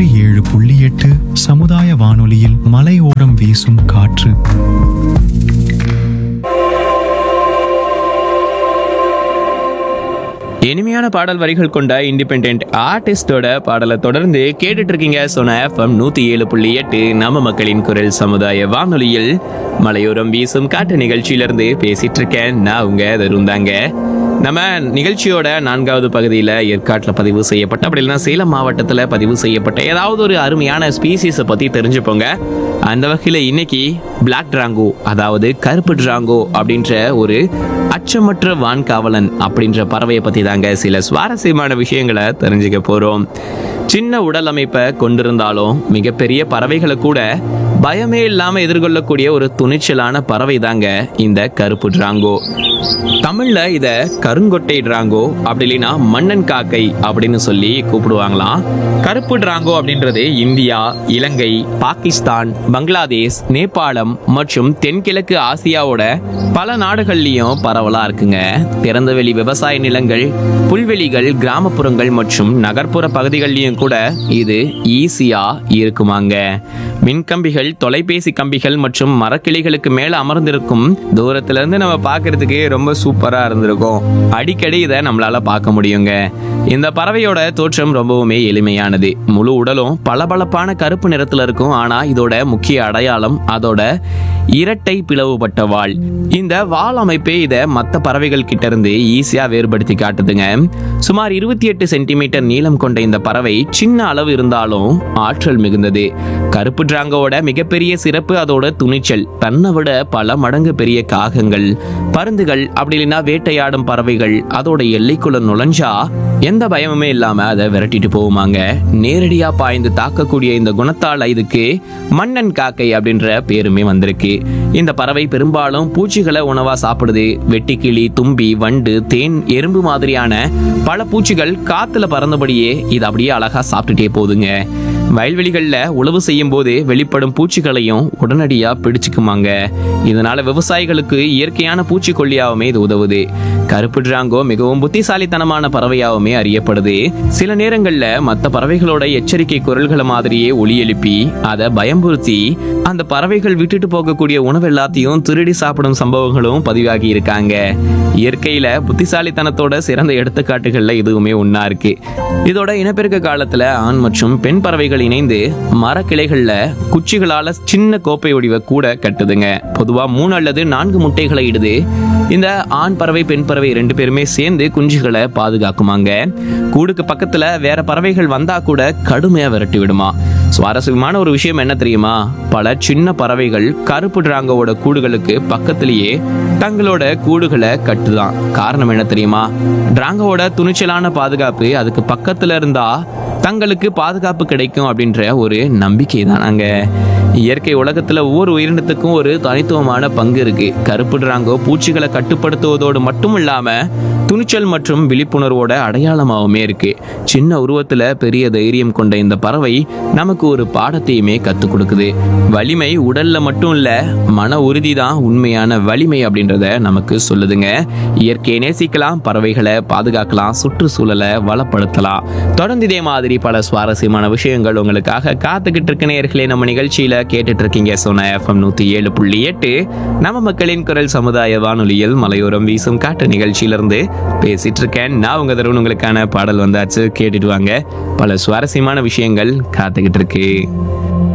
நூற்றி ஏழு புள்ளி எட்டு சமுதாய வானொலியில் மலையோரம் வீசும் காற்று இனிமையான பாடல் வரிகள் கொண்ட இண்டிபெண்ட் ஆர்டிஸ்டோட பாடலை தொடர்ந்து கேட்டுட்டு இருக்கீங்க சொன்ன எஃப்எம் நூத்தி ஏழு புள்ளி எட்டு நம்ம மக்களின் குரல் சமுதாய வானொலியில் மலையோரம் வீசும் காட்டு நிகழ்ச்சியிலிருந்து பேசிட்டு இருக்கேன் நான் உங்க தருந்தாங்க நம்ம நிகழ்ச்சியோட நான்காவது பகுதியில் ஏற்காட்டில் பதிவு செய்யப்பட்ட அப்படி இல்லைன்னா சேலம் மாவட்டத்தில் பதிவு செய்யப்பட்ட ஏதாவது ஒரு அருமையான ஸ்பீசிஸை பற்றி தெரிஞ்சுப்போங்க அந்த வகையில் இன்னைக்கு பிளாக் டிராங்கோ அதாவது கருப்பு டிராங்கோ அப்படின்ற ஒரு அச்சமற்ற வான்காவலன் அப்படின்ற பறவையை பற்றி தாங்க சில சுவாரஸ்யமான விஷயங்களை தெரிஞ்சுக்க போகிறோம் சின்ன உடல் அமைப்பை கொண்டிருந்தாலும் மிகப்பெரிய பறவைகளை கூட பயமே இல்லாமல் எதிர்கொள்ளக்கூடிய ஒரு துணிச்சலான பறவை தாங்க இந்த கருப்பு டிராங்கோ தமிழ்ல இத கருங்கொட்டை டிராங்கோ அப்படி இல்லைன்னா மன்னன் காக்கை அப்படின்னு சொல்லி கூப்பிடுவாங்களாம் கருப்பு டிராங்கோ அப்படின்றது இந்தியா இலங்கை பாகிஸ்தான் பங்களாதேஷ் நேபாளம் மற்றும் தென்கிழக்கு ஆசியாவோட பல நாடுகள்லயும் பரவலா இருக்குங்க திறந்தவெளி விவசாய நிலங்கள் புல்வெளிகள் கிராமப்புறங்கள் மற்றும் நகர்ப்புற பகுதிகள்லயும் கூட இது ஈஸியா இருக்குமாங்க மின்கம்பிகள் தொலைபேசி கம்பிகள் மற்றும் மரக்கிளைகளுக்கு மேல அமர்ந்திருக்கும் தூரத்துல இருந்து நம்ம பார்க்கிறதுக்கு ரொம்ப சூப்பரா இருந்திருக்கும் அடிக்கடி இதை நம்மளால பார்க்க முடியுங்க இந்த பறவையோட தோற்றம் ரொம்பவுமே எளிமையானது முழு உடலும் பளபளப்பான கருப்பு நிறத்துல இருக்கும் ஆனா இதோட முக்கிய அடையாளம் அதோட இரட்டை பிளவுபட்ட வால் இந்த வால் அமைப்பே இதை மற்ற பறவைகள் கிட்ட இருந்து ஈஸியா வேறுபடுத்தி காட்டுதுங்க சுமார் இருபத்தி எட்டு சென்டிமீட்டர் நீளம் கொண்ட இந்த பறவை சின்ன அளவு இருந்தாலும் ஆற்றல் மிகுந்தது கருப்பு டிராங்கோட மிகப்பெரிய சிறப்பு அதோட துணிச்சல் தன்னை விட பல மடங்கு பெரிய காகங்கள் பருந்துகள் அப்படி இல்லைன்னா வேட்டையாடும் பறவைகள் அதோட எல்லைக்குள்ள நுழைஞ்சா எந்த பயமுமே இல்லாம அதை விரட்டிட்டு போகுமாங்க நேரடியா பாய்ந்து தாக்கக்கூடிய இந்த குணத்தால இதுக்கு மன்னன் காக்கை அப்படின்ற பேருமே வந்திருக்கு இந்த பறவை பெரும்பாலும் பூச்சிகளை உணவா சாப்பிடுது வெட்டுக்கிளி தும்பி வண்டு தேன் எறும்பு மாதிரியான பல பூச்சிகள் காத்துல பறந்தபடியே இது அப்படியே அழகா சாப்பிட்டுட்டே போகுதுங்க வயல்வெளிகளில் உழவு செய்யும் போது வெளிப்படும் பூச்சிகளையும் உடனடியா பிடிச்சுக்குமாங்க இதனால விவசாயிகளுக்கு இயற்கையான பூச்சிக்கொல்லியாகவுமே இது உதவுது கருப்பு டிராங்கோ மிகவும் புத்திசாலித்தனமான பறவையாகவுமே அறியப்படுது சில நேரங்கள்ல மற்ற பறவைகளோட எச்சரிக்கை குரல்களை மாதிரியே ஒலி எழுப்பி அதை பயம்புறுத்தி அந்த பறவைகள் விட்டுட்டு போகக்கூடிய உணவு எல்லாத்தையும் திருடி சாப்பிடும் சம்பவங்களும் பதிவாகி இருக்காங்க இயற்கையில புத்திசாலித்தனத்தோட சிறந்த எடுத்துக்காட்டுகள்ல இதுவுமே ஒண்ணா இருக்கு இதோட இனப்பெருக்க காலத்துல ஆண் மற்றும் பெண் பறவைகள் இணைந்து மரக்கிளைகள்ல குச்சிகளால சின்ன கோப்பை வடிவ கூட கட்டுதுங்க பொதுவா மூணு அல்லது நான்கு முட்டைகளை இடுது இந்த ஆண் பறவை பெண் பறவை ரெண்டு பேருமே சேர்ந்து குஞ்சுகளை பாதுகாக்குமாங்க கூடுக்கு பக்கத்துல வேற பறவைகள் வந்தா கூட கடுமையா விரட்டி விடுமா சுவாரஸ்யமான ஒரு விஷயம் என்ன தெரியுமா பல சின்ன பறவைகள் கருப்பு டிராங்கோட கூடுகளுக்கு பக்கத்திலேயே தங்களோட கூடுகளை கட்டுதான் காரணம் என்ன தெரியுமா டிராங்கோட துணிச்சலான பாதுகாப்பு அதுக்கு பக்கத்துல இருந்தா தங்களுக்கு பாதுகாப்பு கிடைக்கும் அப்படின்ற ஒரு நம்பிக்கை தானாங்க இயற்கை உலகத்துல ஒவ்வொரு உயிரினத்துக்கும் ஒரு தனித்துவமான பங்கு இருக்கு கருப்பு டிராங்கோ பூச்சிகளை கட்டுப்படுத்துவதோடு மட்டும் இல்லாம துணிச்சல் மற்றும் விழிப்புணர்வோட அடையாளமாகவுமே இருக்கு சின்ன உருவத்துல பெரிய தைரியம் கொண்ட இந்த பறவை நமக்கு ஒரு பாடத்தையுமே கத்துக் கொடுக்குது வலிமை உடல்ல மட்டும் இல்ல மன உறுதி தான் உண்மையான வலிமை அப்படின்றத நமக்கு சொல்லுதுங்க இயற்கையை நேசிக்கலாம் பறவைகளை பாதுகாக்கலாம் சுற்றுச்சூழலை வளப்படுத்தலாம் தொடர்ந்து இதே மாதிரி பல சுவாரஸ்யமான விஷயங்கள் உங்களுக்காக காத்துக்கிட்டு இருக்க நேயர்களே நம்ம நிகழ்ச்சியில கேட்டுட்டு இருக்கீங்க சொன்ன எஃப்எம் நூத்தி ஏழு புள்ளி எட்டு நம்ம மக்களின் குரல் சமுதாய வானொலியில் மலையோரம் வீசும் காட்டு நிகழ்ச்சியிலிருந்து பேசிட்டு இருக்கேன் நான் உங்க தருண் உங்களுக்கான பாடல் வந்தாச்சு கேட்டுட்டு வாங்க பல சுவாரஸ்யமான விஷயங்கள் காத்துக்கிட்டு இருக்கு